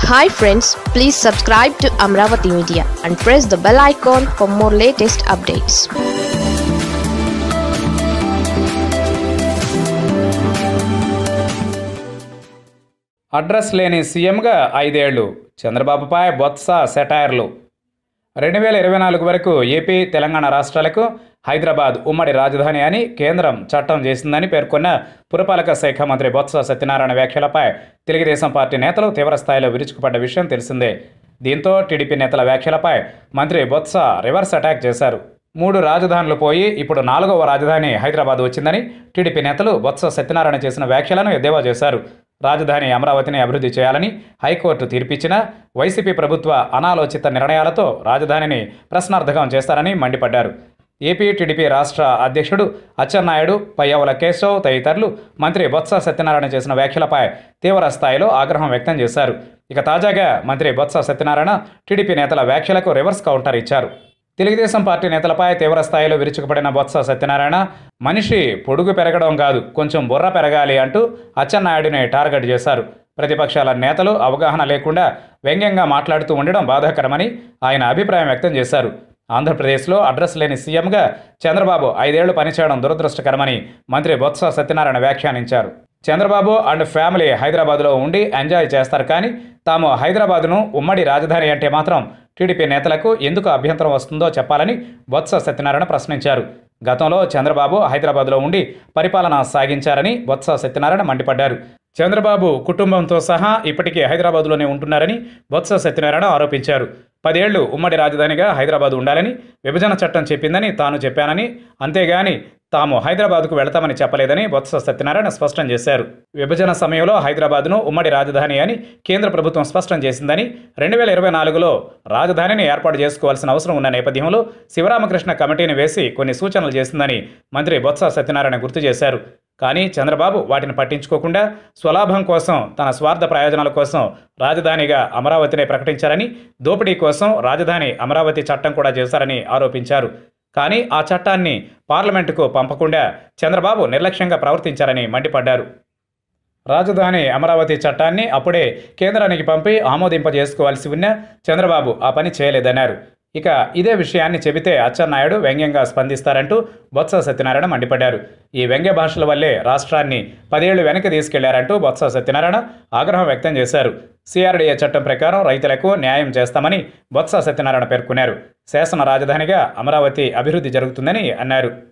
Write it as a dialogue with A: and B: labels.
A: hi friends please subscribe to Amaravati media and press the bell icon for more latest updates
B: address లేని సీఎంగా ఐదేళ్లు చంద్రబాబుపై బొత్స సెటైర్లు రెండు వేల ఇరవై నాలుగు వరకు ఏపీ తెలంగాణ రాష్ట్రాలకు హైదరాబాద్ ఉమ్మడి రాజధాని అని కేంద్రం చట్టం చేసిందని పేర్కొన్న పురపాలక శాఖ మంత్రి బొత్స సత్యనారాయణ వ్యాఖ్యలపై తెలుగుదేశం పార్టీ నేతలు తీవ్రస్థాయిలో విరుచుకుపడ్డ విషయం తెలిసిందే దీంతో టీడీపీ నేతల వ్యాఖ్యలపై మంత్రి బొత్స రివర్స్ అటాక్ చేశారు మూడు రాజధానులు పోయి ఇప్పుడు నాలుగవ రాజధాని హైదరాబాద్ వచ్చిందని టీడీపీ నేతలు బొత్స సత్యనారాయణ చేసిన వ్యాఖ్యలను ఎద్దేవా చేశారు రాజధాని అమరావతిని అభివృద్ధి చేయాలని హైకోర్టు తీర్పిచ్చిన వైసీపీ ప్రభుత్వ అనాలోచిత నిర్ణయాలతో రాజధానిని ప్రశ్నార్థకం చేస్తారని మండిపడ్డారు ఏపీ టీడీపీ రాష్ట్ర అధ్యక్షుడు అచ్చెన్నాయుడు పయ్యవుల కేశవ్ తదితరులు మంత్రి బొత్స సత్యనారాయణ చేసిన వ్యాఖ్యలపై తీవ్ర స్థాయిలో ఆగ్రహం వ్యక్తం చేశారు ఇక తాజాగా మంత్రి బొత్స సత్యనారాయణ టీడీపీ నేతల వ్యాఖ్యలకు రివర్స్ కౌంటర్ ఇచ్చారు తెలుగుదేశం పార్టీ నేతలపై తీవ్ర స్థాయిలో విరుచుకుపడిన బొత్స సత్యనారాయణ మనిషి పొడుగు పెరగడం కాదు కొంచెం బుర్ర పెరగాలి అంటూ అచ్చెన్నాయుడిని టార్గెట్ చేశారు ప్రతిపక్షాల నేతలు అవగాహన లేకుండా వ్యంగ్యంగా మాట్లాడుతూ ఉండడం బాధాకరమని ఆయన అభిప్రాయం వ్యక్తం చేశారు ఆంధ్రప్రదేశ్లో అడ్రస్ లేని సీఎంగా చంద్రబాబు ఐదేళ్లు పనిచేయడం దురదృష్టకరమని మంత్రి బొత్స సత్యనారాయణ వ్యాఖ్యానించారు చంద్రబాబు అండ్ ఫ్యామిలీ హైదరాబాద్లో ఉండి ఎంజాయ్ చేస్తారు కానీ తాము హైదరాబాద్ను ఉమ్మడి రాజధాని అంటే మాత్రం టీడీపీ నేతలకు ఎందుకు అభ్యంతరం వస్తుందో చెప్పాలని బొత్స సత్యనారాయణ ప్రశ్నించారు గతంలో చంద్రబాబు హైదరాబాద్లో ఉండి పరిపాలన సాగించారని బొత్స సత్యనారాయణ మండిపడ్డారు చంద్రబాబు కుటుంబంతో సహా ఇప్పటికీ హైదరాబాద్లోనే ఉంటున్నారని బొత్స సత్యనారాయణ ఆరోపించారు పదేళ్లు ఉమ్మడి రాజధానిగా హైదరాబాద్ ఉండాలని విభజన చట్టం చెప్పిందని తాను చెప్పానని అంతేగాని తాము హైదరాబాద్కు వెళతామని చెప్పలేదని బొత్స సత్యనారాయణ స్పష్టం చేశారు విభజన సమయంలో హైదరాబాద్ను ఉమ్మడి రాజధాని అని కేంద్ర ప్రభుత్వం స్పష్టం చేసిందని రెండు వేల ఇరవై నాలుగులో రాజధానిని ఏర్పాటు చేసుకోవాల్సిన అవసరం ఉన్న నేపథ్యంలో శివరామకృష్ణ కమిటీని వేసి కొన్ని సూచనలు చేసిందని మంత్రి బొత్స సత్యనారాయణ గుర్తు చేశారు కానీ చంద్రబాబు వాటిని పట్టించుకోకుండా స్వలాభం కోసం తన స్వార్థ ప్రయోజనాల కోసం రాజధానిగా అమరావతినే ప్రకటించారని దోపిడీ కోసం రాజధాని అమరావతి చట్టం కూడా చేశారని ఆరోపించారు కానీ ఆ చట్టాన్ని పార్లమెంటుకు పంపకుండా చంద్రబాబు నిర్లక్ష్యంగా ప్రవర్తించారని మండిపడ్డారు రాజధాని అమరావతి చట్టాన్ని అప్పుడే కేంద్రానికి పంపి ఆమోదింపజేసుకోవాల్సి ఉన్న చంద్రబాబు ఆ పని చేయలేదన్నారు ఇక ఇదే విషయాన్ని చెబితే అచ్చెన్నాయుడు వ్యంగ్యంగా స్పందిస్తారంటూ బొత్స సత్యనారాయణ మండిపడ్డారు ఈ వ్యంగ్య భాషల వల్లే రాష్ట్రాన్ని పదేళ్లు వెనక్కి తీసుకెళ్లారంటూ బొత్స సత్యనారాయణ ఆగ్రహం వ్యక్తం చేశారు సిఆర్డీఏ చట్టం ప్రకారం రైతులకు న్యాయం చేస్తామని బొత్స సత్యనారాయణ పేర్కొన్నారు శాసన రాజధానిగా అమరావతి అభివృద్ధి జరుగుతుందని అన్నారు